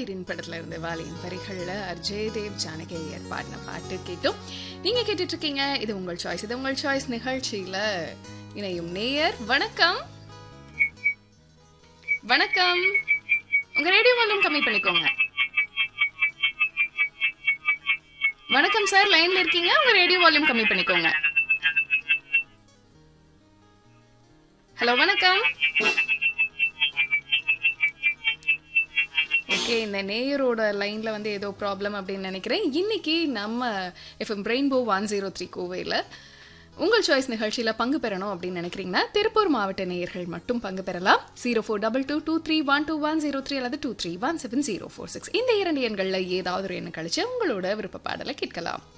ஞாயிறின் படத்துல இருந்து வாலியின் வரிகள்ல அர்ஜய் தேவ் ஜானகி ஐயர் பாடின பாட்டு கேட்டும் நீங்க கேட்டுட்டு இருக்கீங்க இது உங்கள் சாய்ஸ் இது உங்கள் சாய்ஸ் நிகழ்ச்சியில இணையும் நேயர் வணக்கம் வணக்கம் உங்க ரேடியோ வால்யூம் கம்மி பண்ணிக்கோங்க வணக்கம் சார் லைன்ல இருக்கீங்க உங்க ரேடியோ வால்யூம் கம்மி பண்ணிக்கோங்க ஹலோ வணக்கம் ஓகே இந்த நேயரோட லைன்ல வந்து ஏதோ ப்ராப்ளம் அப்படின்னு நினைக்கிறேன் இன்னைக்கு நம்ம FM rainbow one zero three கோவையில் உங்கள் சாய்ஸ் நிகழ்ச்சியில் பங்கு பெறணும் அப்படின்னு நினைக்கிறீங்கன்னா திருப்பூர் மாவட்ட நேயர்கள் மட்டும் பங்கு பெறலாம் zero four double two two three one two one zero three அல்லது two three one seven zero four six இந்த இரண்டு எண்களில் ஏதாவது ஒரு எண்ணு கழிச்சு உங்களோட விருப்ப பாடலை கேட்கலாம்